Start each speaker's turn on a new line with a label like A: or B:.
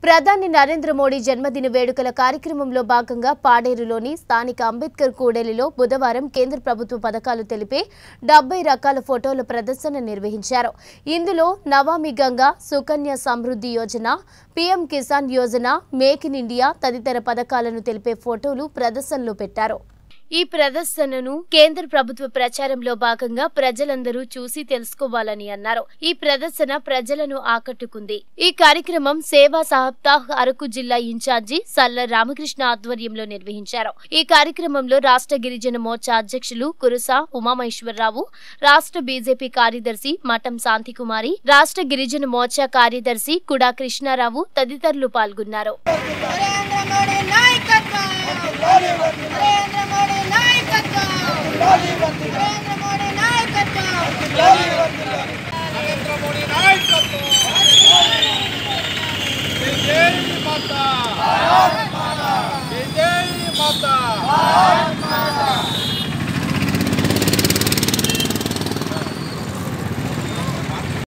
A: ప్రధాని నరేంద్ర మోడీ జన్మదిన వేడుకల కార్యక్రమంలో భాగంగా పాడేరులోని స్థానిక అంబేద్కర్ కూడలిలో బుధవారం కేంద్ర ప్రభుత్వ పథకాలు తెలిపే డెబ్బై రకాల ఫోటోల ప్రదర్శన నిర్వహించారు ఇందులో Namami Ganga Sukanya Samriddhi Yojana PM Kisan Yojana make in India తదితర పథకాలను తెలిపే ఫోటోలు ప్రదర్శనలో పెట్టారు ఈ ప్రదర్శనను కేంద్ర ప్రభుత్వ ప్రచారంలో భాగంగా ప్రజలందరూ చూసి తెలుసుకోవాలని అన్నారు ఈ ప్రదర్శన ప్రజలను ఆకట్టుకుంది ఈ కార్యక్రమం సేవా సప్తాహ్ అరకు జిల్లా ఇన్ఛార్జి సల్ల రామకృష్ణ ఆధ్వర్యంలో నిర్వహించారు ఈ కార్యక్రమంలో రాష్ట్ర గిరిజన మోర్చా అధ్యక్షులు కురుసా ఉమామహేశ్వరరావు రాష్ట్ర బీజేపీ కార్యదర్శి మఠం శాంతికుమారి రాష్ట్ర గిరిజన మోర్చా కార్యదర్శి కుడా కృష్ణారావు తదితరులు పాల్గొన్నారు
B: నరేంద్ర మోడీ నాయకత్వం నరేంద్ర మోడీ నాయకత్వం నరేంద్ర మోడీ నాయకత్వం
C: నరేంద్ర మోడీ నాయకత్వం జై జై మాతా